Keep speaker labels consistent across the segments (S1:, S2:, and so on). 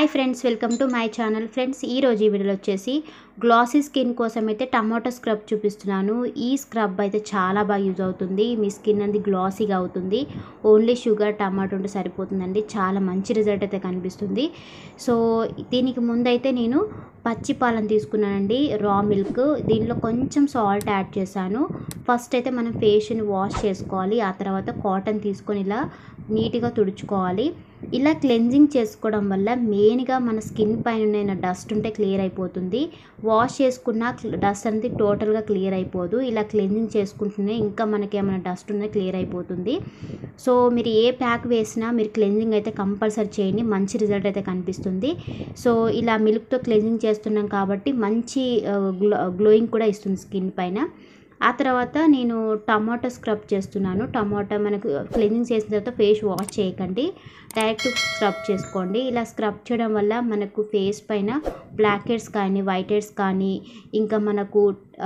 S1: hi friends welcome to my channel friends ఈరోజు ఈ వీడియోలో వచ్చేసి గ్లాసీ స్కిన్ కోసం అయితే టమాటో స్క్రబ్ చూపిస్తున్నాను ఈ స్క్రబ్ అయితే చాలా బాగా యూజ్ అవుతుంది మీ స్కిన్ అనేది గ్లాసీగా అవుతుంది ఓన్లీ షుగర్ టమాటో ఉంటే సరిపోతుందండి చాలా మంచి రిజల్ట్ అయితే కనిపిస్తుంది సో దీనికి ముందైతే నేను పచ్చి పాలను తీసుకున్నానండి రా మిల్క్ దీనిలో కొంచెం సాల్ట్ యాడ్ చేశాను ఫస్ట్ అయితే మనం ఫేస్ని వాష్ చేసుకోవాలి ఆ తర్వాత కాటన్ తీసుకొని ఇలా నీట్గా తుడుచుకోవాలి ఇలా క్లెన్జింగ్ చేసుకోవడం వల్ల మెయిన్గా మన స్కిన్ పైన ఉన్న డస్ట్ ఉంటే క్లియర్ అయిపోతుంది వాష్ చేసుకున్న డస్ట్ అనేది టోటల్గా క్లియర్ అయిపోదు ఇలా క్లెన్జింగ్ చేసుకుంటూనే ఇంకా మనకి ఏమైనా డస్ట్ ఉన్నా క్లియర్ అయిపోతుంది సో మీరు ఏ ప్యాక్ వేసినా మీరు క్లెన్జింగ్ అయితే కంపల్సరీ చేయండి మంచి రిజల్ట్ అయితే కనిపిస్తుంది సో ఇలా మిల్క్తో క్లెన్జింగ్ చేస్తున్నాం కాబట్టి మంచి గ్లో గ్లోయింగ్ కూడా ఇస్తుంది స్కిన్ పైన ఆ తర్వాత నేను టమాటో స్క్రబ్ చేస్తున్నాను టమాటా మనకు క్లీనింగ్ చేసిన తర్వాత ఫేస్ వాష్ చేయకండి డైరెక్ట్ స్క్రబ్ చేసుకోండి ఇలా స్క్రబ్ చేయడం వల్ల మనకు ఫేస్ పైన బ్లాక్ హెడ్స్ కానీ వైట్ హెడ్స్ కానీ ఇంకా మనకు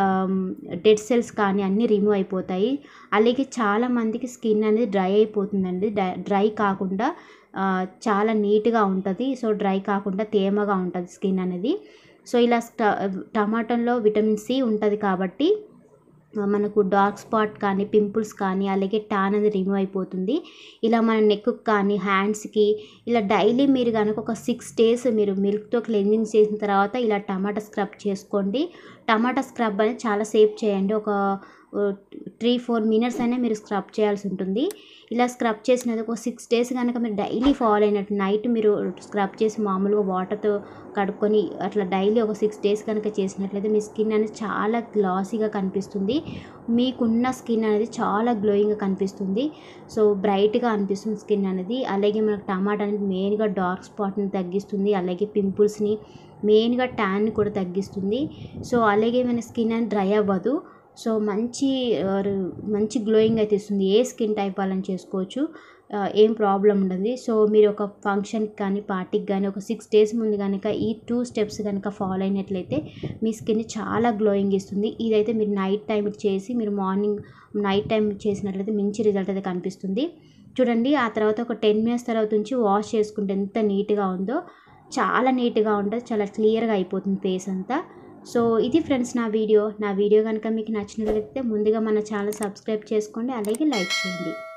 S1: డెడ్ సెల్స్ కానీ అన్నీ రిమూవ్ అయిపోతాయి అలాగే చాలా మందికి స్కిన్ అనేది డ్రై అయిపోతుందండి డ్రై కాకుండా చాలా నీట్గా ఉంటుంది సో డ్రై కాకుండా తేమగా ఉంటుంది స్కిన్ అనేది సో ఇలా టమాటోలో విటమిన్ సి ఉంటుంది కాబట్టి మనకు డార్క్ స్పాట్ కానీ పింపుల్స్ కానీ అలాగే టాన్ అనేది రిమూవ్ అయిపోతుంది ఇలా మన నెక్ కానీ హ్యాండ్స్కి ఇలా డైలీ మీరు కనుక ఒక సిక్స్ డేస్ మీరు మిల్క్తో క్లెన్జింగ్ చేసిన తర్వాత ఇలా టమాటా స్క్రబ్ చేసుకోండి టమాటా స్క్రబ్ అనేది చాలా సేఫ్ చేయండి ఒక త్రీ ఫోర్ మినిట్స్ అయినా మీరు స్క్రబ్ చేయాల్సి ఉంటుంది ఇలా స్క్రబ్ చేసినది ఒక సిక్స్ డేస్ కనుక మీరు డైలీ ఫాలో అయినట్టు నైట్ మీరు స్క్రబ్ చేసి మామూలుగా వాటర్తో కడుక్కొని అట్లా డైలీ ఒక సిక్స్ డేస్ కనుక చేసినట్లయితే మీ స్కిన్ అనేది చాలా గ్లాసీగా కనిపిస్తుంది మీకున్న స్కిన్ అనేది చాలా గ్లోయింగ్గా కనిపిస్తుంది సో బ్రైట్గా అనిపిస్తుంది స్కిన్ అనేది అలాగే మనకు టమాటా అనేది మెయిన్గా డార్క్ స్పాట్ని తగ్గిస్తుంది అలాగే పింపుల్స్ని మెయిన్గా ట్యాన్ని కూడా తగ్గిస్తుంది సో అలాగే మన స్కిన్ అనేది డ్రై అవ్వదు సో మంచి మంచి గ్లోయింగ్ అయితే ఇస్తుంది ఏ స్కిన్ టైప్ వాళ్ళని చేసుకోవచ్చు ఏం ప్రాబ్లం ఉండదు సో మీరు ఒక ఫంక్షన్కి కానీ పార్టీకి కానీ ఒక సిక్స్ డేస్ ముందు కనుక ఈ టూ స్టెప్స్ కనుక ఫాలో అయినట్లయితే మీ స్కిన్ చాలా గ్లోయింగ్ ఇస్తుంది ఇదైతే మీరు నైట్ టైం చేసి మీరు మార్నింగ్ నైట్ టైం చేసినట్లయితే మంచి రిజల్ట్ అయితే కనిపిస్తుంది చూడండి ఆ తర్వాత ఒక టెన్ మినిట్స్ తర్వాత నుంచి వాష్ చేసుకుంటే ఎంత నీట్గా ఉందో చాలా నీట్గా ఉంటుంది చాలా క్లియర్గా అయిపోతుంది ఫేస్ అంతా సో ఇది ఫ్రెండ్స్ నా వీడియో నా వీడియో కనుక మీకు నచ్చినట్లయితే ముందుగా మన ఛానల్ సబ్స్క్రైబ్ చేసుకోండి అలాగే లైక్ చేయండి